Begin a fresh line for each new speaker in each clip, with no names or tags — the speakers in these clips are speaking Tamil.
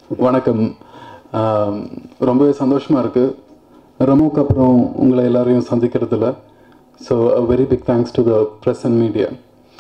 வணக்கம் ஆம், ரொம்பவே சந்தோஷமாக இருக்குது ரமோக்கு அப்புறம் உங்களை எல்லாரையும் சந்திக்கிறதுல so very big thanks to the press and media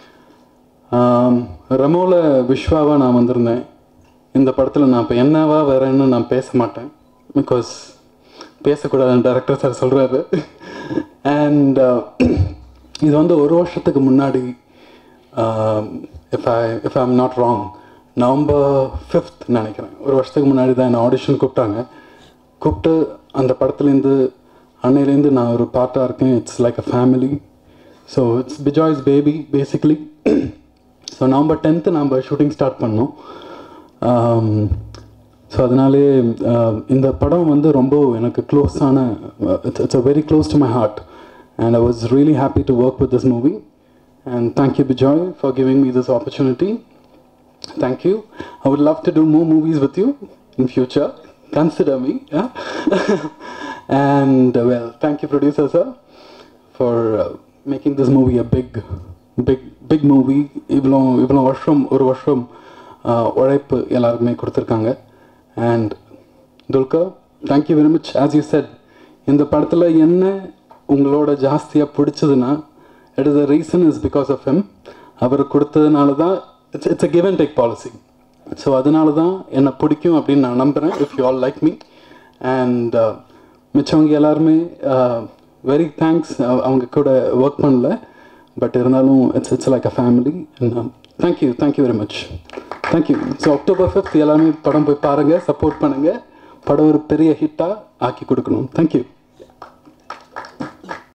ரமோவில் விஸ்வாவா நான் வந்திருந்தேன் இந்த படத்தில் நான் இப்போ என்னவா வரேன்னு நான் பேச மாட்டேன் பிகாஸ் பேசக்கூடாதுன்னு டேரக்டர் சார் சொல்கிறாரு அண்ட் இது வந்து ஒரு வருஷத்துக்கு முன்னாடி if I if I am not wrong November fifth நினைக்கிறேன் ஒரு வருஷத்துக்கு முன்னாடி தான் என்னை ஆடிஷன் கூப்பிட்டாங்க கூப்பிட்டு அந்த படத்துலேருந்து அன்னையிலேருந்து நான் ஒரு பார்ட்டாக இருக்கேன் it's like a family so it's Bejoy's baby basically so November tenth நம்ம ஷூட்டிங் ஸ்டார்ட் பண்ணோம் ஸோ அதனாலே ஆஹ், இந்த படம் வந்து ரொம்ப எனக்கு க்ளோஸான it's it's a very close to my heart and I was really happy to work with this movie and thank you Bejoy for giving me this opportunity Thank you. I would love to do more movies with you in future. Consider me. Yeah? and uh, well, thank you, producer sir, for uh, making this movie a big, big, big movie. இவ்வளோ இவ்வளோ வருஷம் ஒரு வருஷம் uh, உழைப்பு எல்லாருக்குமே கொடுத்துருக்காங்க and Dulquer thank you very much as you said இந்த படத்தில் என்ன உங்களோட ஜாஸ்தியாக பிடிச்சதுன்னா it is a reason is because of him அவர் கொடுத்ததுனால தான் it's it's a give and take policy so அதனால தான் என்னை பிடிக்கும் அப்படின்னு நான் நம்புகிறேன் if you all like me and மிச்சவங்க எல்லாருமே வெரி தேங்க்ஸ் அவங்க கூட ஒர்க் பண்ணல பட் இருந்தாலும் it's it's like a family thank you thank you very much thank you so October fifth எல்லாமே படம் போய் பாருங்கள் சப்போர்ட் பண்ணுங்கள் படம் ஒரு பெரிய ஹிட்டாக ஆக்கி கொடுக்கணும் தேங்க்யூ